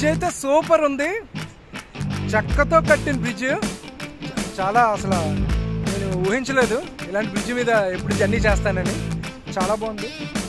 Bridge అయితే super ఉంది చెక్కతో కట్టిన బ్రిడ్జ్ చాలా అసలు నేను ఊహించలేదు ఇలాంటి బ్రిడ్జ్ మీద ఎప్పుడు జర్నీ చేస్తానని చాలా బాగుంది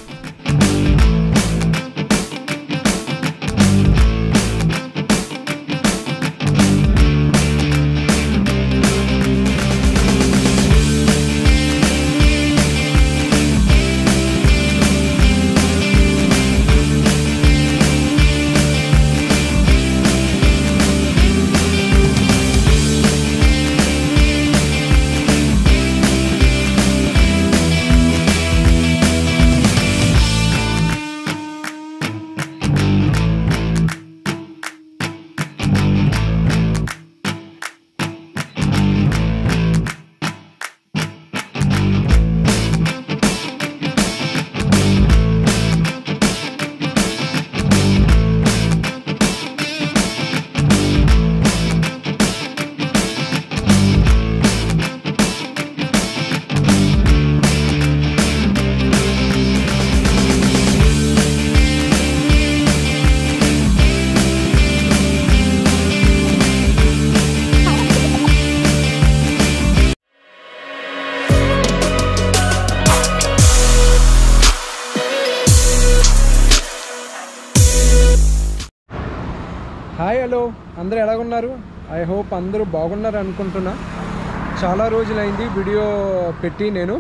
హాయ్ హలో అందరూ ఎలాగున్నారు ఐ హోప్ అందరూ బాగున్నారు అనుకుంటున్నా చాలా రోజులైంది వీడియో పెట్టి నేను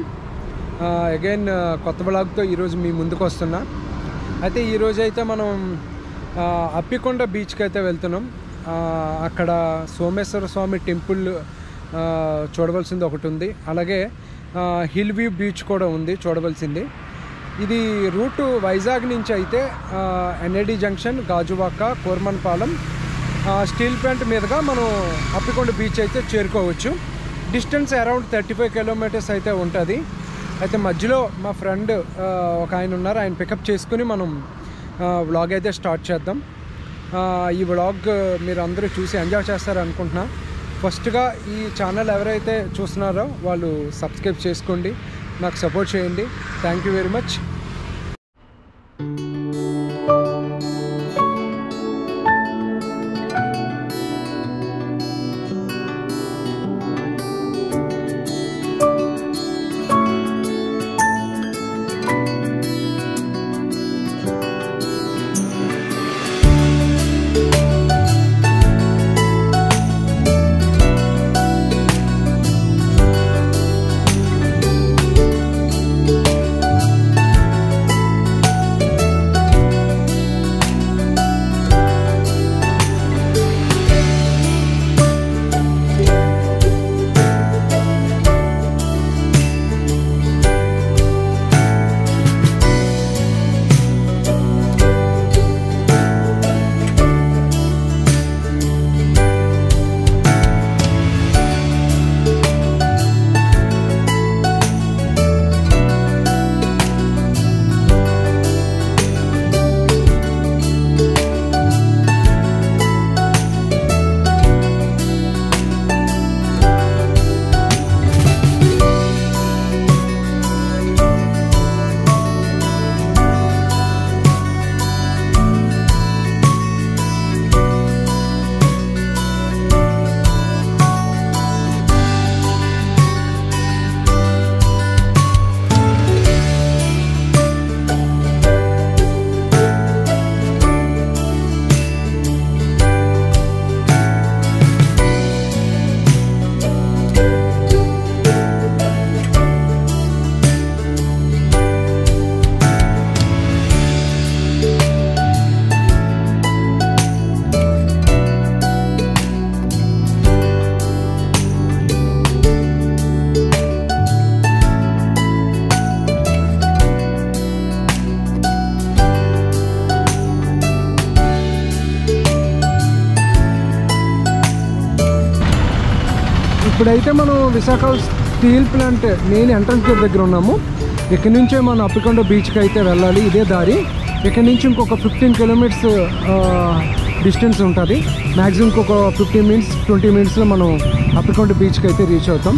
అగైన్ కొత్త బ్లాగ్తో ఈరోజు మీ ముందుకు వస్తున్నా అయితే ఈరోజు అయితే మనం ఆ, అప్పికొండ బీచ్కి అయితే వెళ్తున్నాం ఆ, అక్కడ సోమేశ్వర స్వామి టెంపుల్ ఆ, చూడవలసింది ఒకటి ఉంది అలాగే ఆ, హిల్ వ్యూ బీచ్ కూడా ఉంది చూడవలసింది ఇది రూటు వైజాగ్ నుంచి అయితే ఎన్ఏడి జంక్షన్ గాజువాక కోర్మన్పాలెం ఆ, స్టీల్ ప్లాంట్ మీదుగా మనం అప్పికొండ బీచ్ అయితే చేరుకోవచ్చు distance around thirty five kilometers అయితే ఉంటుంది అయితే మధ్యలో మా ఫ్రెండ్ ఆ, ఒక ఆయన ఉన్నారు ఆయన పికప్ చేసుకుని మనం వ్లాగ్ అయితే స్టార్ట్ చేద్దాం ఆ, ఈ వ్లాగ్ మీరు అందరూ చూసి ఎంజాయ్ చేస్తారు అనుకుంటున్నా ఫస్ట్గా ఈ ఛానల్ ఎవరైతే చూస్తున్నారో వాళ్ళు సబ్స్క్రైబ్ చేసుకోండి నాకు సపోర్ట్ చేయండి థ్యాంక్ యూ వెరీ మచ్ ఇప్పుడైతే మనం Visakha steel plant main entrance gate దగ్గర ఉన్నాము ఇక్కడి నుంచే మనం అప్పికొండ బీచ్కి అయితే వెళ్ళాలి ఇదే దారి ఇక్కడ నుంచి ఇంకొక ఫిఫ్టీన్ కిలోమీటర్స్ డిస్టెన్స్ ఉంటుంది మ్యాక్సిమం ఇంకొక ఫిఫ్టీన్ మినిట్స్ ట్వంటీ మినిట్స్లో మనం అప్పికొండ బీచ్కి అయితే రీచ్ అవుతాం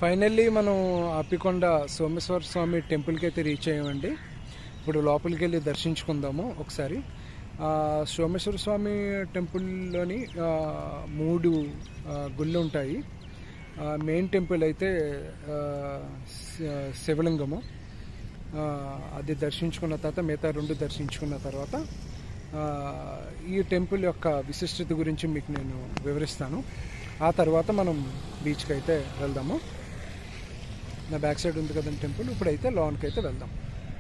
ఫైనల్లీ మనం అప్పికొండ సోమేశ్వర స్వామి టెంపుల్కి అయితే రీచ్ అయ్యామండి ఇప్పుడు లోపలికి వెళ్ళి దర్శించుకుందాము ఒకసారి ఆ, సోమేశ్వర స్వామి టెంపుల్లోని ఆ, మూడు ఆ, గుళ్ళు ఉంటాయి ఆ, మెయిన్ టెంపుల్ అయితే ఆ, శ- శివలింగము ఆ, అది దర్శించుకున్న తర్వాత మిగతా రెండు దర్శించుకున్న తర్వాత ఆ, ఈ టెంపుల్ యొక్క విశిష్టత గురించి మీకు నేను వివరిస్తాను ఆ తర్వాత మనం బీచ్కి అయితే వెళ్దాము నా బ్యాక్ సైడ్ ఉంది కదండి టెంపుల్ ఇప్పుడైతే లోన్కి అయితే వెళ్దాం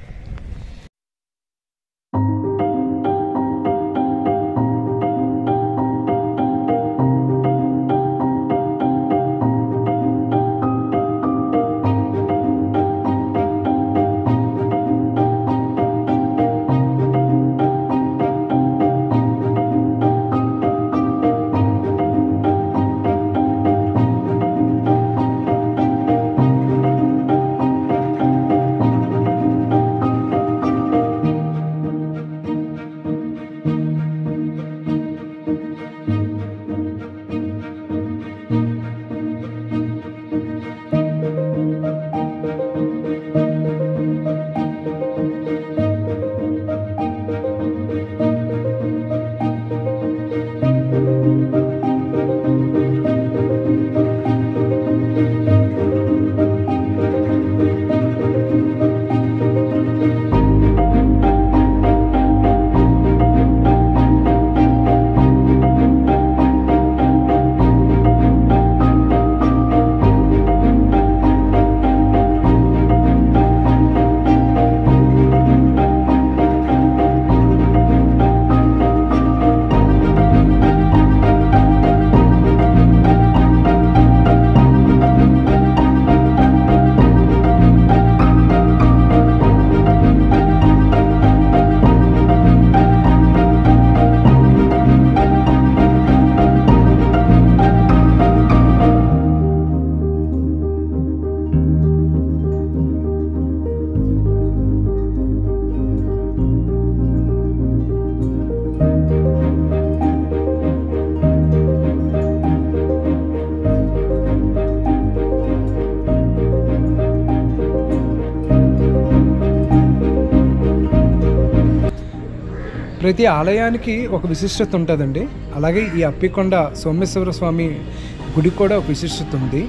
ప్రతి ఆలయానికి ఒక విశిష్టత ఉంటుందండి అలాగే ఈ అప్పికొండ సోమేశ్వర స్వామి గుడికి కూడా ఒక విశిష్టత ఉంది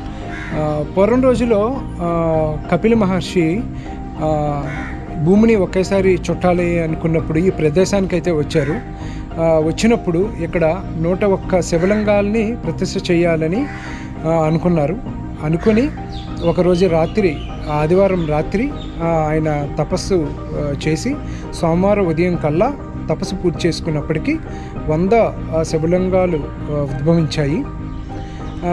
ఆ, పూర్వం రోజుల్లో ఆ, కపిల మహర్షి ఆ, భూమిని ఒకేసారి చుట్టాలి అనుకున్నప్పుడు ఈ ప్రదేశానికి అయితే వచ్చారు ఆ, వచ్చినప్పుడు ఇక్కడ నూట ఒక్క శివలింగాల్ని ప్రతిష్ఠ చేయాలని ఆ, అనుకున్నారు అనుకుని ఒకరోజు రాత్రి ఆదివారం రాత్రి ఆ, ఆయన తపస్సు ఆ, చేసి సోమవారం ఉదయం కల్లా తపస్సు పూర్తి చేసుకున్నప్పటికీ వంద ఆ, శివలింగాలు ఆ, ఉద్భవించాయి ఆ,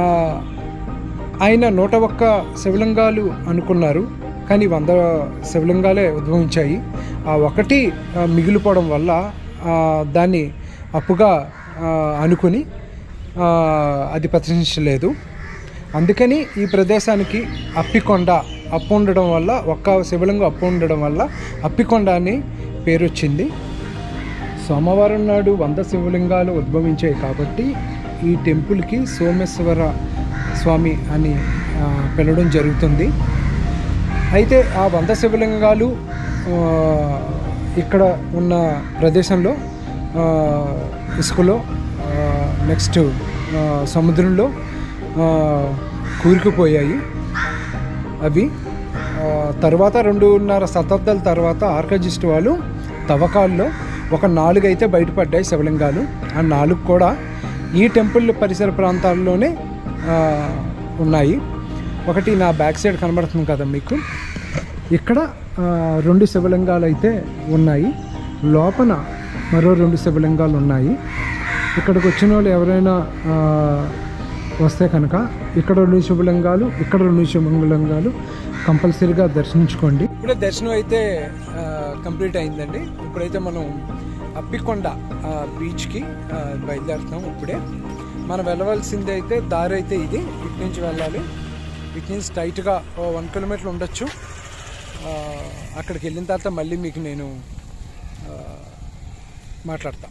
ఆయన నూట ఒక్క శివలింగాలు అనుకున్నారు కానీ వంద శివలింగాలే ఉద్భవించాయి ఆ ఒకటి ఆ, మిగిలిపోవడం వల్ల ఆ, దాన్ని అప్పుగా ఆ, అనుకుని ఆ, అది ప్రదర్శించలేదు అందుకని ఈ ప్రదేశానికి అప్పికొండ అప్పు ఉండడం వల్ల ఒక్క శివలింగం అప్పు ఉండడం వల్ల అప్పికొండ అని పేరు వచ్చింది సోమవారం నాడు వంద శివలింగాలు ఉద్భవించాయి కాబట్టి ఈ టెంపుల్కి సోమేశ్వర స్వామి అని ఆ, పిలవడం జరుగుతుంది అయితే ఆ వంద శివలింగాలు ఆ, ఇక్కడ ఉన్న ప్రదేశంలో ఆ, ఇసుకలో నెక్స్ట్ సముద్రంలో ఆ, కూరుకుపోయాయి అవి ఆ, తర్వాత రెండున్నర శతాబ్దాల తర్వాత ఆర్కజిస్ట్ వాళ్ళు తవ్వకాల్లో ఒక నాలుగు అయితే బయటపడ్డాయి శివలింగాలు ఆ నాలుగు కూడా ఈ టెంపుల్ పరిసర ప్రాంతాల్లోనే ఆ, ఉన్నాయి ఒకటి నా బ్యాక్ సైడ్ కనబడుతుంది కదా మీకు ఇక్కడ ఆ, రెండు శివలింగాలు అయితే ఉన్నాయి లోపల మరో రెండు శివలింగాలు ఉన్నాయి ఇక్కడికి వచ్చిన వాళ్ళు ఎవరైనా ఆ, వస్తే కనుక ఇక్కడ రెండు శివలింగాలు ఇక్కడ రెండు శివలింగాలు కంపల్సరీగా దర్శించుకోండి ఇప్పుడే దర్శనం అయితే కంప్లీట్ అయిందండి ఇప్పుడైతే మనం అప్పికొండ ఆ, బీచ్కి ఆ, బయలుదేరుతాం ఇప్పుడే మనం వెళ్ళవలసింది అయితే దారి అయితే ఇది ఇటు నుంచి వెళ్ళాలి ఇటు నుంచి స్ట్రైట్గా వన్ కిలోమీటర్ ఉండొచ్చు ఆ, అక్కడికి వెళ్ళిన తర్వాత మళ్ళీ మీకు నేను ఆ, మాట్లాడతా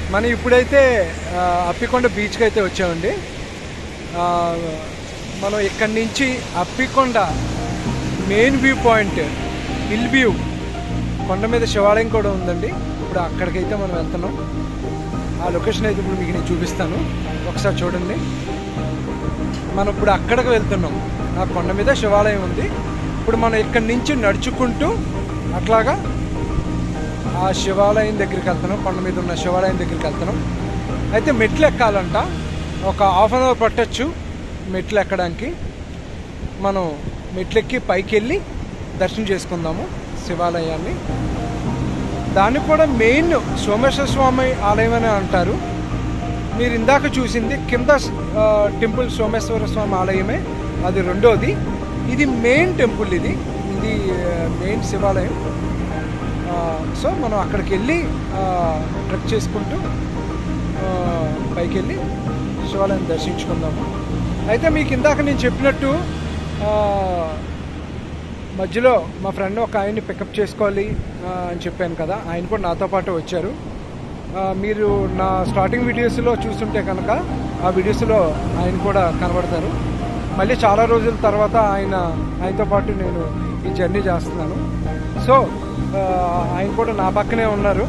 మనం ఇప్పుడైతే ఆ, అప్పికొండ బీచ్కి అయితే వచ్చామండి ఆ, మనం ఇక్కడి నుంచి Appikonda main view point hill view కొండ మీద శివాలయం కూడా ఉందండి ఇప్పుడు అక్కడికైతే మనం వెళ్తున్నాం ఆ లొకేషన్ అయితే ఇప్పుడు మీకు నేను చూపిస్తాను ఒకసారి చూడండి మనం ఇప్పుడు అక్కడికి వెళ్తున్నాం ఆ కొండ మీద శివాలయం ఉంది ఇప్పుడు మనం ఇక్కడి నుంచి నడుచుకుంటూ అట్లాగా ఆ శివాలయం దగ్గరికి వెళ్తున్నాం కొండ మీద ఉన్న శివాలయం దగ్గరికి వెళ్తున్నాం అయితే మెట్లు ఎక్కాలంట ఒక హాఫ్ అన్ అవర్ పట్టచ్చు మెట్లు ఎక్కడానికి మనం మెట్లు ఎక్కి పైకి వెళ్ళి దర్శనం చేసుకుందాము శివాలయాన్ని దాన్ని కూడా మెయిన్ సోమేశ్వర స్వామి ఆలయం అని అంటారు మీరు ఇందాక చూసింది కింద ఆ, టెంపుల్ సోమేశ్వర స్వామి ఆలయమే అది రెండోది ఇది మెయిన్ టెంపుల్ ఇది ఇది ఆ, మెయిన్ శివాలయం ఆ, సో మనం అక్కడికి వెళ్ళి ఆ, ట్రెక్ చేసుకుంటూ ఆ, పైకి వెళ్ళి శివాలయం దర్శించుకుందాము అయితే మీకు ఇందాక నేను చెప్పినట్టు ఆ, మధ్యలో మా ఫ్రెండ్ ఒక ఆయన్ని పికప్ చేసుకోవాలి ఆ, అని చెప్పాను కదా ఆయన కూడా నాతో పాటు వచ్చారు ఆ, మీరు నా స్టార్టింగ్ వీడియోస్లో చూస్తుంటే కనుక ఆ వీడియోస్లో ఆయన కూడా కనబడతారు మళ్ళీ చాలా రోజుల తర్వాత ఆయన ఆయనతో పాటు నేను ఈ జర్నీ చేస్తున్నాను సో ఆ, ఆయన కూడా నా పక్కనే ఉన్నారు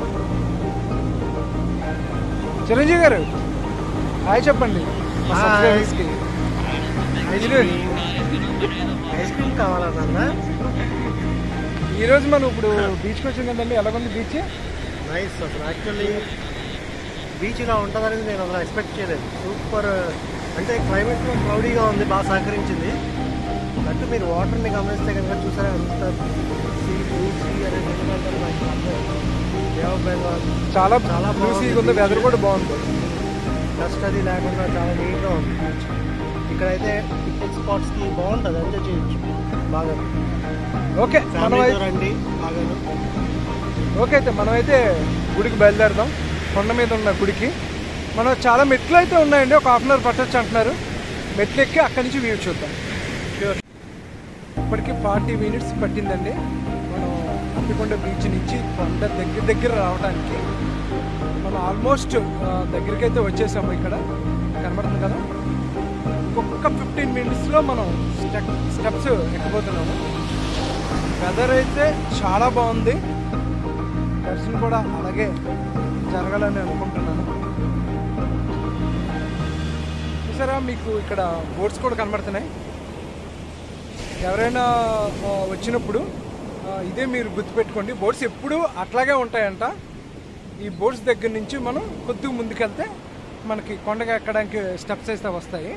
చిరంజీవి గారు హాయ్ చెప్పండి మా హాయ్. సబ్స్క్రైబర్స్కి ఐస్ క్రీమ్ ఐస్ క్రీమ్ కావాలన్నా ఈరోజు మనం ఇప్పుడు బీచ్కి వచ్చింది కదండి ఎలాగుంది బీచ్ నైస్ అసలు యాక్చువల్లీ బీచ్ ఇలా ఉంటుందనేది నేను అసలు ఎక్స్పెక్ట్ చేయలేదు సూపర్ అంటే క్లైమేట్ క్లౌడీగా ఉంది బాగా సహకరించింది అటు మీరు వాటర్ని గమనిస్తే కనుక చూసారా ఎంత సీ బ్లూ సీ అనేది ఎందుకంటే నాకు అర్థం బే ఆఫ్ బెంగాల్ చాలా చాలా బ్లూసీగా బాగుంది ఉంది వెదర్ కూడా బాగుంది డస్ట్ అది లేకుండా చాలా నీట్గా ఉంది బీచ్ ఇక్కడైతే పిక్నిక్ స్పాట్స్కి బాగుంటుంది ఎంజాయ్ చేయొచ్చు బాగా ఓకే మనం ఫ్యామిలీతో అయి- రండి బాగా ఓకే అయితే మనమైతే గుడికి బయలుదేరదాం కొండ మీద ఉన్న గుడికి మనం చాలా మెట్లు అయితే ఉన్నాయండి ఒక హాఫ్ అన్ అవర్ పట్టొచ్చు అంటున్నారు మెట్లు ఎక్కి అక్కడి నుంచి వ్యూ చూద్దాం Sure. ఇప్పటికి ఫార్టీ మినిట్స్ పట్టిందండి మనం అప్పికొండ బీచ్ నుంచి కొండ దగ్గర దగ్గర రావడానికి మనం ఆల్మోస్ట్ దగ్గరికి అయితే వచ్చేసాము ఇక్కడ కనబడుతుంది కదా ఒక్క ఫిఫ్టీన్ మినిట్స్లో మనం స్టెప్ స్టెప్స్ ఎక్కబోతున్నాము వెదర్ అయితే చాలా బాగుంది దర్శనం కూడా అలాగే జరగాలని అనుకుంటున్నాను చూసారా మీకు ఇక్కడ బోట్స్ కూడా కనబడుతున్నాయి ఎవరైనా ఆ, వచ్చినప్పుడు ఆ, ఇదే మీరు గుర్తుపెట్టుకోండి బోట్స్ ఎప్పుడూ అట్లాగే ఉంటాయంట ఈ బోట్స్ దగ్గర నుంచి మనం కొద్దిగా ముందుకెళ్తే మనకి కొండగా ఎక్కడానికి స్టెప్స్ అయితే వస్తాయి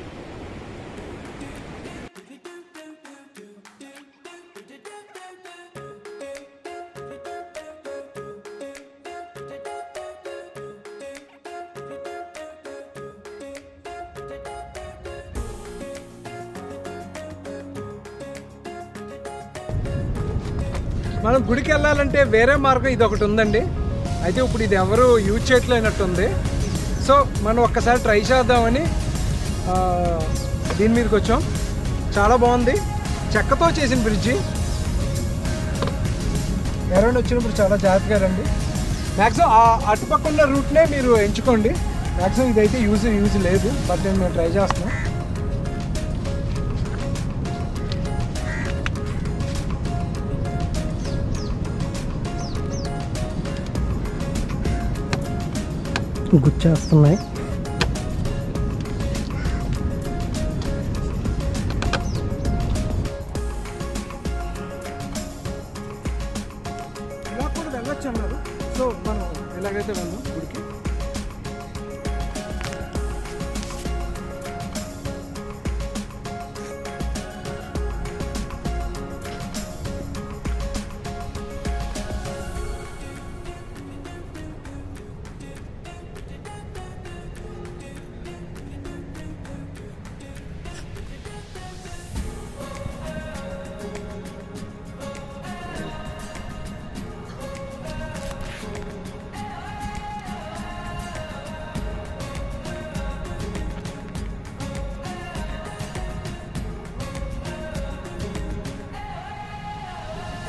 మనం గుడికి వెళ్ళాలంటే వేరే మార్గం ఇది ఒకటి ఉందండి అయితే ఇప్పుడు ఇది ఎవరు యూజ్ చేయట్లేనట్టుంది సో మనం ఒక్కసారి ట్రై చేద్దామని ఆ, దీని మీదకి వచ్చాం చాలా బాగుంది చెక్కతో చేసిన బ్రిడ్జి ఎవరైనా వచ్చినప్పుడు చాలా జాగ్రత్తగా రండి మ్యాక్సిమం ఆ అటుపక్క ఉన్న రూట్నే మీరు ఎంచుకోండి మ్యాక్సిమం ఇదైతే యూజ్ యూజ్ లేదు బట్ నేను మేము ట్రై చేస్తున్నాం గుచ్చేస్తున్నాయి ఇలా కూడా వెళ్ళొచ్చు అన్నారు సో మనం ఎలాగైతే వెళ్దాం గుడికి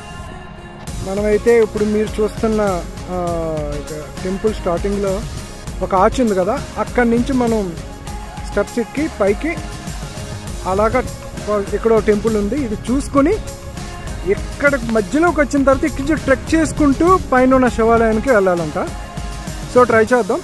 మనమైతే ఇప్పుడు మీరు చూస్తున్న ఆ, ఇక టెంపుల్ స్టార్టింగ్లో ఒక ఆర్చ్ ఉంది కదా అక్కడి నుంచి మనం స్టెప్స్ ఎక్కి పైకి అలాగా ఇక్కడ ఒక టెంపుల్ ఉంది ఇది చూసుకొని ఇక్కడ మధ్యలోకి వచ్చిన తర్వాత ఇక్కడి నుంచి ట్రెక్ చేసుకుంటూ పైన ఉన్న శివాలయానికి వెళ్ళాలంట సో ట్రై చేద్దాం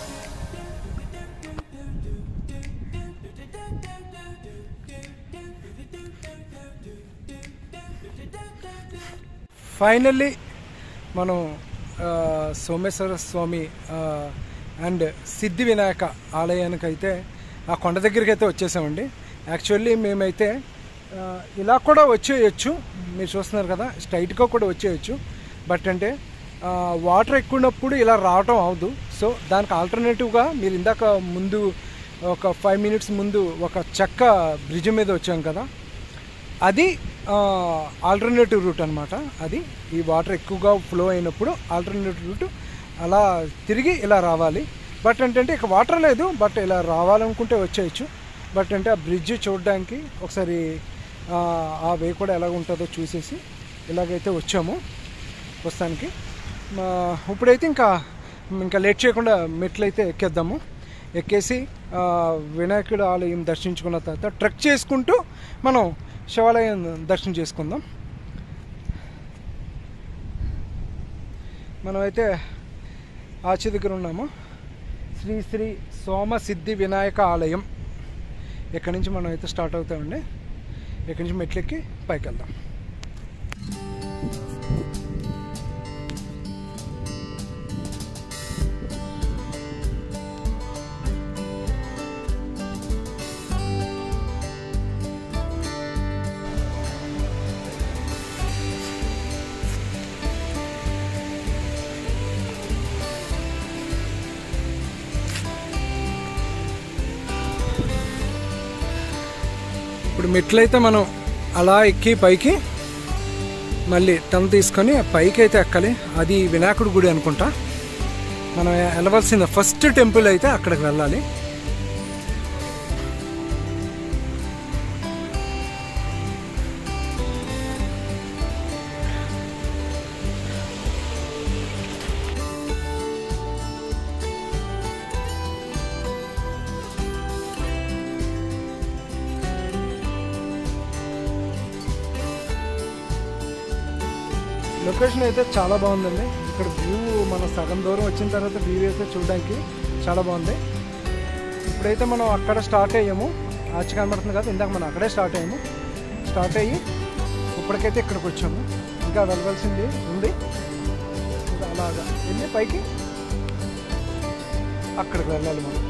ఫైనల్లీ మనం ఆ, సోమేశ్వర స్వామి అండ్ సిద్ధి వినాయక ఆలయానికి అయితే ఆ కొండ దగ్గరికి అయితే వచ్చేసామండి యాక్చువల్లీ మేమైతే ఆ, ఇలా కూడా వచ్చేయచ్చు మీరు చూస్తున్నారు కదా స్ట్రైట్గా కూడా వచ్చేయచ్చు బట్ అంటే ఆ, వాటర్ ఎక్కున్నప్పుడు ఇలా రావటం అవదు సో దానికి ఆల్టర్నేటివ్గా మీరు ఇందాక ముందు ఒక ఫైవ్ మినిట్స్ ముందు ఒక చెక్క బ్రిడ్జ్ మీద వచ్చాం కదా అది ఆల్టర్నేటివ్ రూట్ అనమాట అది ఈ వాటర్ ఎక్కువగా ఫ్లో అయినప్పుడు ఆల్టర్నేటివ్ రూట్ అలా తిరిగి ఇలా రావాలి బట్ ఏంటంటే ఇక వాటర్ లేదు బట్ ఇలా రావాలనుకుంటే వచ్చేయచ్చు బట్ అంటే ఆ బ్రిడ్జ్ చూడడానికి ఒకసారి ఆ, ఆ వే కూడా ఎలా ఉంటుందో చూసేసి ఇలాగైతే వచ్చాము ప్రస్తుతానికి మా ఇప్పుడైతే ఇంకా ఇంకా లేట్ చేయకుండా మెట్లు అయితే ఎక్కేద్దాము ఎక్కేసి ఆ, వినాయకుడు ఆలయం దర్శించుకున్న తర్వాత ట్రెక్ చేసుకుంటూ మనం శివాలయం దర్శనం చేసుకుందాం మనమైతే ఆచి దగ్గర ఉన్నాము శ్రీ శ్రీ సోమ సిద్ధి వినాయక ఆలయం ఇక్కడి నుంచి మనం అయితే స్టార్ట్ అవుతామండి ఇక్కడి నుంచి మెట్లెక్కి పైకి వెళ్దాం ఇప్పుడు మెట్లయితే మనం అలా ఎక్కి పైకి మళ్ళీ టన్ తీసుకొని పైకి అయితే ఎక్కాలి అది వినాయకుడి గుడి అనుకుంటా మనం వెళ్ళవలసిన ఫస్ట్ టెంపుల్ అయితే అక్కడికి వెళ్ళాలి లొకేషన్ అయితే చాలా బాగుందండి ఇక్కడ వ్యూ మన సగం దూరం వచ్చిన తర్వాత వ్యూ అయితే చూడడానికి చాలా బాగుంది ఇప్పుడైతే మనం అక్కడ స్టార్ట్ అయ్యాము ఆచి కనబడుతుంది కదా ఇందాక మనం అక్కడే స్టార్ట్ అయ్యాము స్టార్ట్ అయ్యి ఇప్పటికైతే ఇక్కడికి వచ్చాము ఇంకా వెళ్ళవలసింది ఉంది ఇంకా అలాగా వెళ్ళి పైకి అక్కడికి వెళ్ళాలి మనం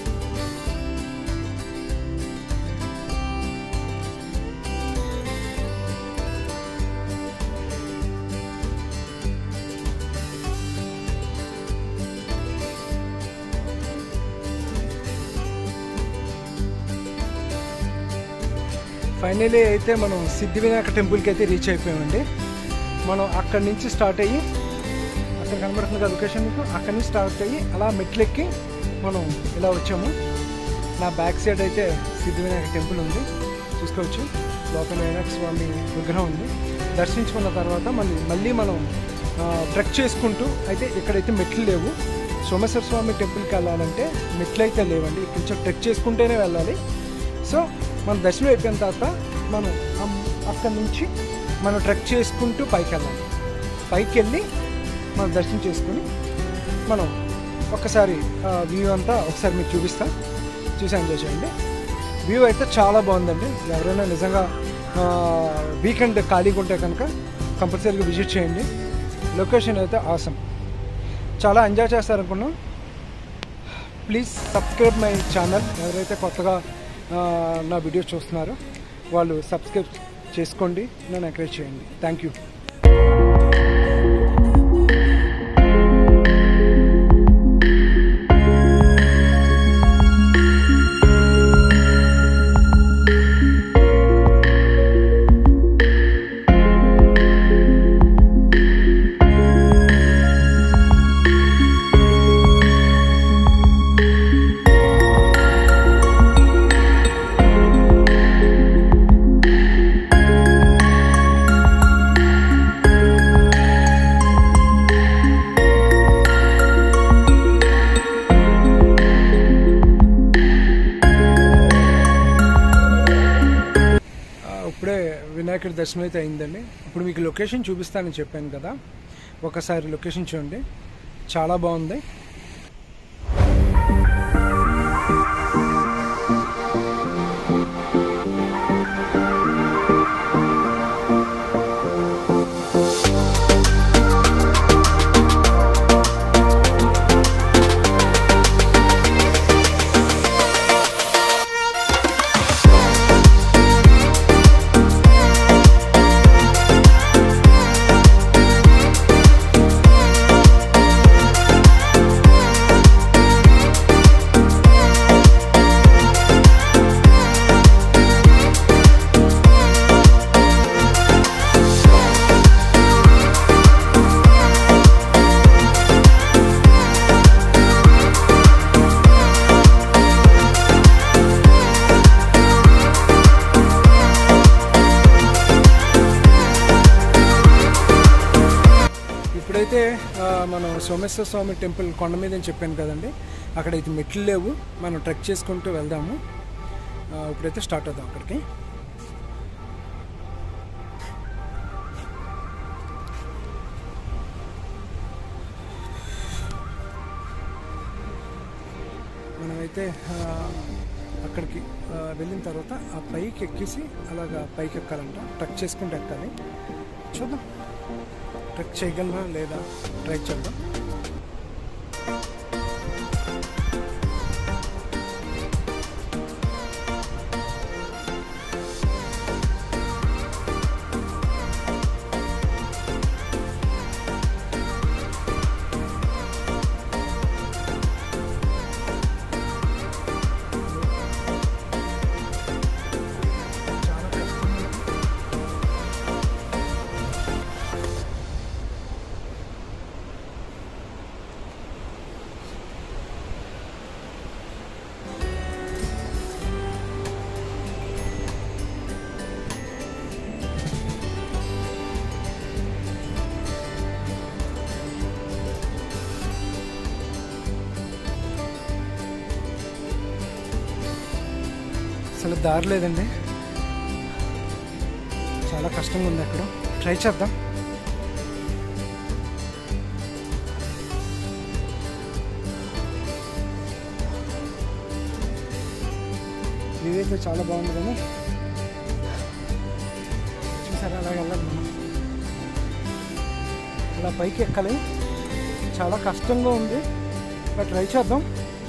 ఫైనలీ అయితే మనం సిద్ధి వినాయక టెంపుల్కి అయితే రీచ్ అయిపోయామండి మనం అక్కడి నుంచి స్టార్ట్ అయ్యి అక్కడ కనబడుతుంది కదా లొకేషన్ మీకు అక్కడి నుంచి స్టార్ట్ అయ్యి అలా మెట్లెక్కి మనం ఇలా వచ్చాము నా బ్యాక్ సైడ్ అయితే సిద్ధి వినాయక టెంపుల్ ఉంది చూసుకోవచ్చు లోపల వినాయక స్వామి విగ్రహం ఉంది దర్శించుకున్న తర్వాత మళ్ళీ మళ్ళీ మనం ట్రెక్ చేసుకుంటూ అయితే ఇక్కడైతే మెట్లు లేవు సోమేశ్వర స్వామి టెంపుల్కి వెళ్ళాలంటే మెట్లు అయితే లేవండి ఇక్కడ నుంచి ట్రెక్ చేసుకుంటేనే వెళ్ళాలి సో మన దర్శనం అయిపోయిన తర్వాత మనం అమ్- అక్కడి నుంచి మనం ట్రెక్ చేసుకుంటూ పైకి వెళ్ళాలి పైకి వెళ్ళి మనం దర్శనం చేసుకుని మనం ఒక్కసారి వ్యూ అంతా ఒకసారి మీకు చూపిస్తా చూసి ఎంజాయ్ చేయండి వ్యూ అయితే చాలా బాగుందండి ఎవరైనా నిజంగా వీకెండ్ ఖాళీగా ఉంటే కనుక కంపల్సరీగా విజిట్ చేయండి లొకేషన్ అయితే ఆసం చాలా ఎంజాయ్ చేస్తారనుకున్నాం ప్లీజ్ సబ్స్క్రైబ్ మై ఛానల్ ఎవరైతే కొత్తగా ఆ, నా వీడియో చూస్తున్నారో వాళ్ళు సబ్స్క్రైబ్ చేసుకోండి నన్ను ఎంకరేజ్ చేయండి థ్యాంక్ యూ దర్శనం అయితే అయిందండి ఇప్పుడు మీకు లొకేషన్ చూపిస్తానని చెప్పాను కదా ఒకసారి లొకేషన్ చూడండి చాలా బాగుంది ఇప్పుడైతే ఆ, మనం సోమేశ్వర స్వామి టెంపుల్ కొండ మీద అని చెప్పాను కదండి అక్కడైతే మెట్లు లేవు మనం ట్రెక్ చేసుకుంటూ వెళ్దాము ఆ, ఇప్పుడైతే స్టార్ట్ అవుదాం అక్కడికి మనమైతే ఆ, అక్కడికి ఆ, వెళ్ళిన తర్వాత ఆ పైకి ఎక్కేసి అలాగా పైకి ఎక్కాలంట ట్రెక్ చేసుకుంటూ ఎక్కాలి చూద్దాం ట్రెక్ చేయగలనా లేదా ట్రై చేద్దాం చాలా కష్టంగా ఉంది. అసలు దారి లేదండి చాలా కష్టంగా ఉంది అక్కడ ట్రై చేద్దాం ఇదైతే చాలా బాగుంది కానీ చూసారా అలా వెళ్ళాలి మనం అలా పైకి ఎక్కాలి చాలా కష్టంగా ఉంది బట్ ట్రై చేద్దాం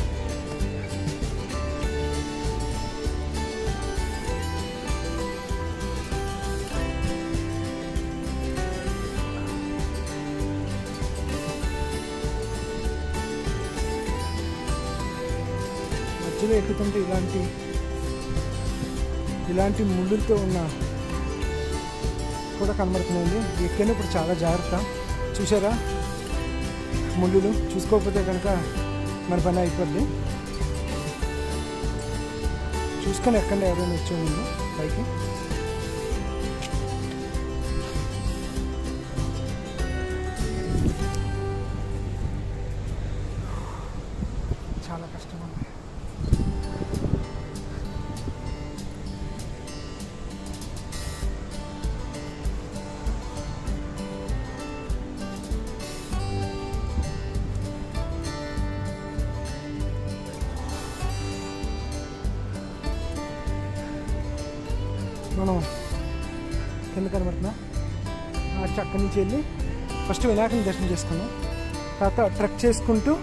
మధ్యలో ఎక్కుతుంటే ఇలాంటి ఇలాంటి ముళ్ళులతో ఉన్న కూడా కనబడుతుందండి ఎక్కినప్పుడు చాలా జాగ్రత్త చూసారా ముళ్ళులు చూసుకోకపోతే కనుక మన పని అయిపోద్ది చూసుకొని ఎక్కండి ఎవరైనా వచ్చే ముందు పైకి చాలా కష్టంగా ఉంది మనం కింద కనబడుతున్నా ఆ చక్క నుంచి వెళ్ళి ఫస్ట్ వినాయకుని దర్శనం చేసుకున్నాం తర్వాత ట్రెక్ చేసుకుంటూ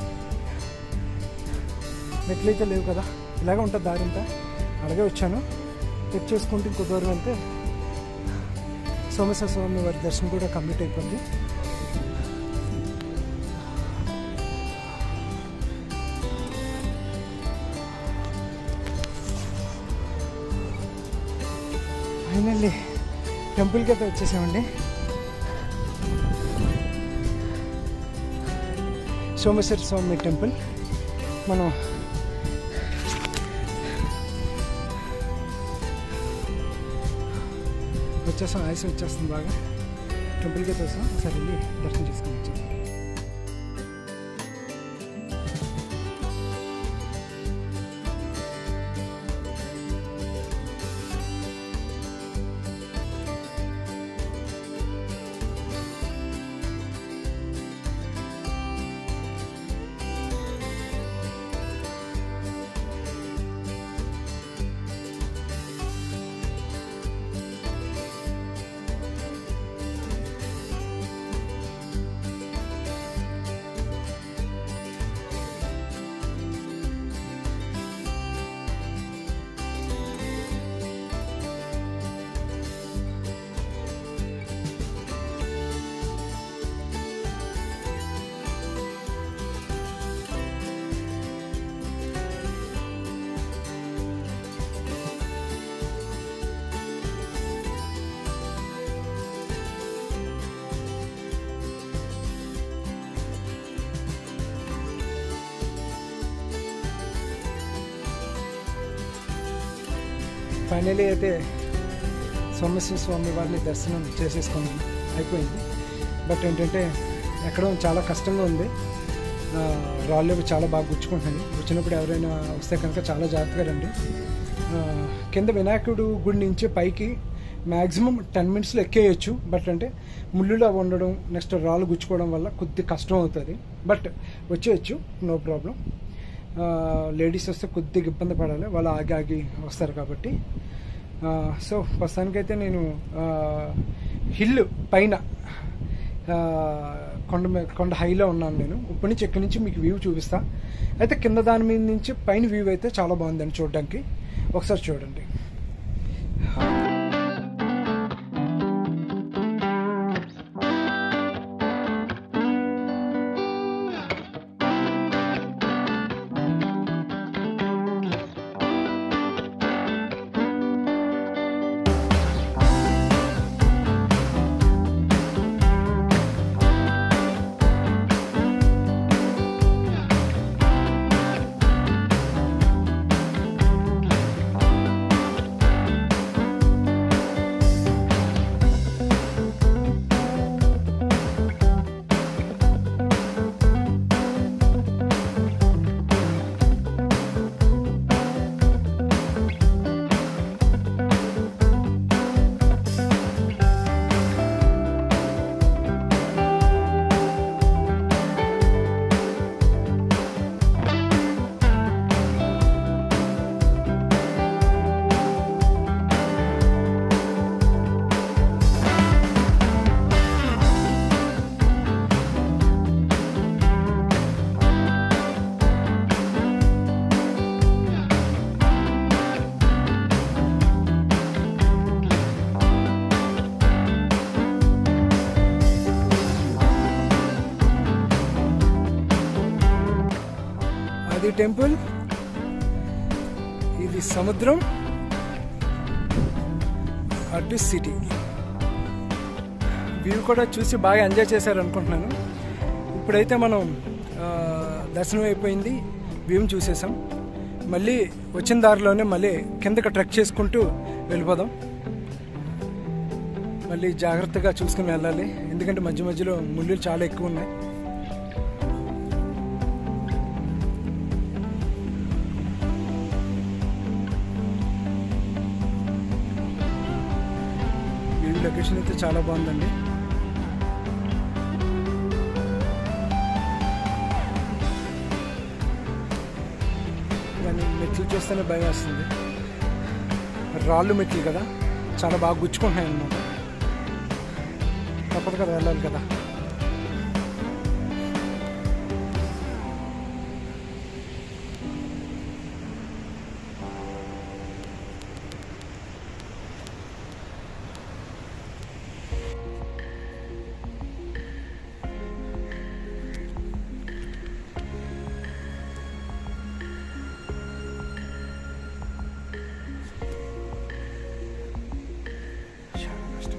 మెట్లయితే లేవు కదా ఇలాగే ఉంటుంది దారి అంతా అలాగే వచ్చాను ట్రెక్ చేసుకుంటూ ఇంకో దూరం వెళ్తే సోమేశ్వర స్వామి వారి దర్శనం కూడా కంప్లీట్ అయిపోయింది ఫైనల్లీ టెంపుల్కి అయితే వచ్చేసామండి సోమేశ్వర స్వామి టెంపుల్ మనం వచ్చేసాం ఐస్ వచ్చేస్తుంది బాగా టెంపుల్కి అయితే వస్తాం ఒకసారి వెళ్ళి దర్శనం చేసుకుని వచ్చాం ఫైనలీ అయితే సోమేశ్వర స్వామి వారిని దర్శనం చేసేసుకున్నాను అయిపోయింది బట్ ఏంటంటే ఎక్కడం చాలా కష్టంగా ఉంది ఆ, రాళ్ళు అవి చాలా బాగా గుచ్చుకుంటున్నాయి వచ్చినప్పుడు ఎవరైనా వస్తే కనుక చాలా జాగ్రత్తగా రండి ఆ, కింద వినాయకుడు గుడి నుంచి పైకి మ్యాక్సిమం టెన్ మినిట్స్లో ఎక్కేయచ్చు బట్ అంటే ముళ్ళులో ఉండడం నెక్స్ట్ రాళ్ళు గుచ్చుకోవడం వల్ల కొద్ది కష్టం అవుతుంది బట్ వచ్చేయచ్చు నో ప్రాబ్లం లేడీస్ వస్తే కొద్దిగా ఇబ్బంది పడాలి వాళ్ళు ఆగి ఆగి వస్తారు కాబట్టి ఆ, సో ప్రస్తుతానికైతే నేను ఆ, హిల్ పైన ఆ, కొండ మీద కొండ హైలో ఉన్నాను నేను ఇప్పటి నుంచి ఇక్కడి నుంచి మీకు వ్యూ చూపిస్తా అయితే కింద దాని మీద నుంచి పైన వ్యూ అయితే చాలా బాగుందండి చూడడానికి ఒకసారి చూడండి అది టెంపుల్ ఇది సముద్రం అటు సిటీ వ్యూ కూడా చూసి బాగా ఎంజాయ్ చేశారు అనుకుంటున్నాను ఇప్పుడైతే మనం ఆ, దర్శనం అయిపోయింది వ్యూని చూసేసాం మళ్ళీ వచ్చిన దారిలోనే మళ్ళీ కిందకి ట్రెక్ చేసుకుంటూ వెళ్ళిపోదాం మళ్ళీ జాగ్రత్తగా చూసుకుని వెళ్ళాలి ఎందుకంటే మధ్య మధ్యలో ముళ్ళు చాలా ఎక్కువ ఉన్నాయి ఈ లొకేషన్ అయితే చాలా బాగుందండి కానీ మెట్లు చూస్తేనే భయం వేస్తుంది రాళ్ళు మెట్లు కదా చాలా బాగా గుచ్చుకుంటున్నాయి అన్నమాట తప్పదు కదా వెళ్ళాలి కదా చాలా కష్టం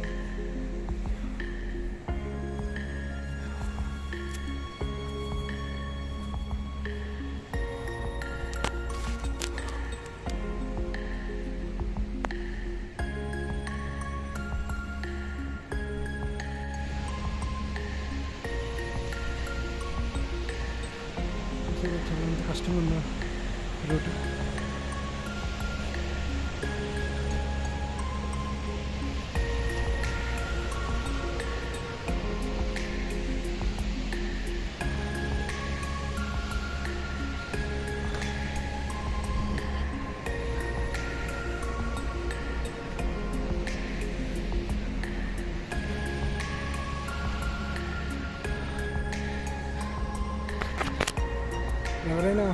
చూసారా చాలా ఎంత కష్టంగా ఉందో రూట్ ఎవరైనా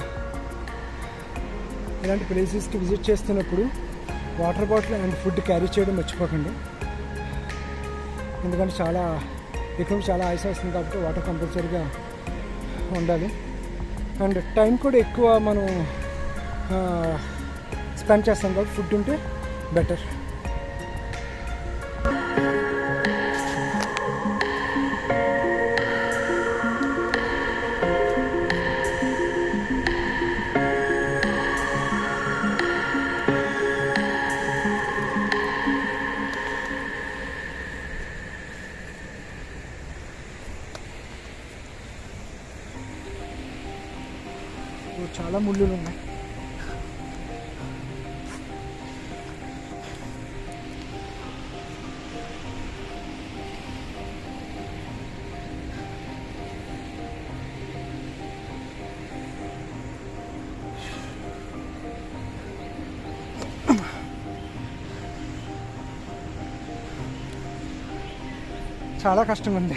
ఇలాంటి ప్లేసెస్కి విజిట్ చేస్తున్నప్పుడు water bottle and food carry చేయడం మర్చిపోకండి ఎందుకంటే చాలా ఎక్కువ చాలా ఆయుష వస్తుంది కాబట్టి వాటర్ కంపల్సరీగా ఉండాలి అండ్ టైం కూడా ఎక్కువ మనం స్పెండ్ చేస్తాం కాబట్టి ఫుడ్ ఉంటే బెటర్ చాలా ముళ్ళులు ఉన్నాయి చాలా కష్టంగా ఉంది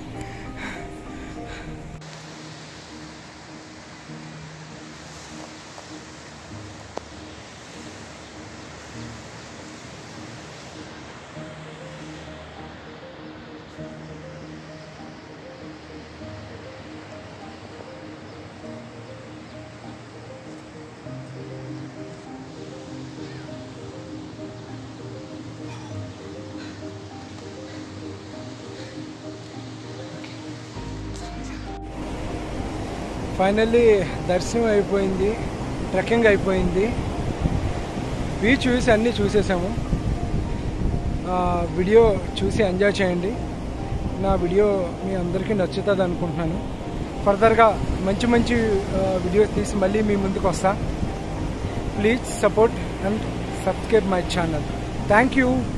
ఫైనల్లీ దర్శనం అయిపోయింది ట్రెక్కింగ్ అయిపోయింది బీచ్ చూసి అన్నీ చూసేసాము ఆ, వీడియో చూసి ఎంజాయ్ చేయండి నా వీడియో మీ అందరికీ నచ్చుతుంది అనుకుంటున్నాను ఫర్దర్గా మంచి మంచి వీడియోస్ తీసి మళ్ళీ మీ ముందుకు వస్తా please support and subscribe my channel thank you